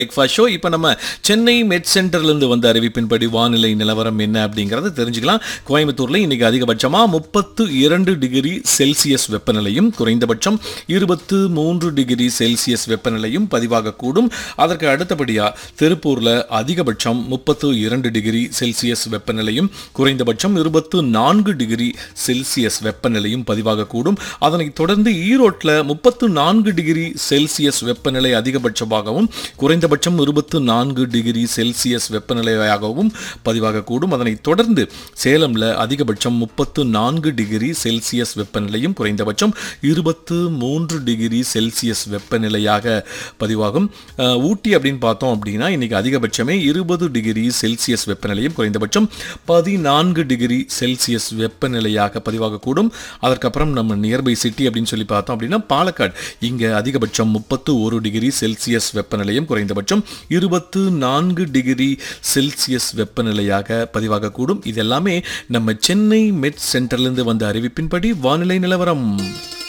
breakfast show இப்போ நம்ம சென்னை மெட் சென்டர்லேருந்து வந்த அறிவிப்பின்படி வானிலை நிலவரம் என்ன அப்படிங்கிறத தெரிஞ்சுக்கலாம் கோயம்புத்தூரில் இன்னைக்கு அதிகபட்சமாக முப்பத்து இரண்டு டிகிரி செல்சியஸ் வெப்பநிலையும் குறைந்தபட்சம் இருபத்து மூன்று டிகிரி செல்சியஸ் வெப்பநிலையும் பதிவாகக்கூடும் அதற்கு அடுத்தபடியாக திருப்பூரில் அதிகபட்சம் முப்பத்து இரண்டு டிகிரி செல்சியஸ் வெப்பநிலையும் குறைந்தபட்சம் இருபத்து நான்கு டிகிரி செல்சியஸ் வெப்பநிலையும் பதிவாகக்கூடும் அதனைத் தொடர்ந்து ஈரோட்டில் முப்பத்து நான்கு டிகிரி செல்சியஸ் வெப்பநிலை அதிகபட்சமாகவும் குறைந்தபட்சம் இருபத்து நான்கு டிகிரி செல்சியஸ் வெப்பநிலையாகவும் பதிவாகக்கூடும் அதனைத் தொடர்ந்து சேலம்ல அதிகபட்சம் முப்பத்து நான்கு டிகிரி செல்சியஸ் வெப்பநிலையும் குறைந்தபட்சம் இருபத்து மூன்று டிகிரி செல்சியஸ் வெப்பநிலையாக பதிவாகும் அஹ், ஊட்டி அப்படின்னு பார்த்தோம் அப்படின்னா இன்னைக்கு அதிகபட்சமே இருபது டிகிரி செல்சியஸ் வெப்பநிலையும் குறைந்தபட்சம் பதினான்கு டிகிரி செல்சியஸ் வெப்பநிலையாக பதிவாகக்கூடும் அதற்கப்புறம் நம்ம நியர்பை சிட்டி அப்படின்னு சொல்லி பார்த்தோம் அப்படின்னா பாலக்காடு இங்கே அதிகபட்சம் முப்பத்து ஒரு டிகிரி செல்சியஸ் வெப்பநிலையும் குறைந்தபட்சம் இருபத்து நான்கு டிகிரி செல்சியஸ் வெப்பநிலையாக பதிவாகக்கூடும் இது எல்லாமே நம்ம சென்னை மெட் சென்டர்லேருந்து வந்த அறிவிப்பின்படி வானிலை நிலவரம்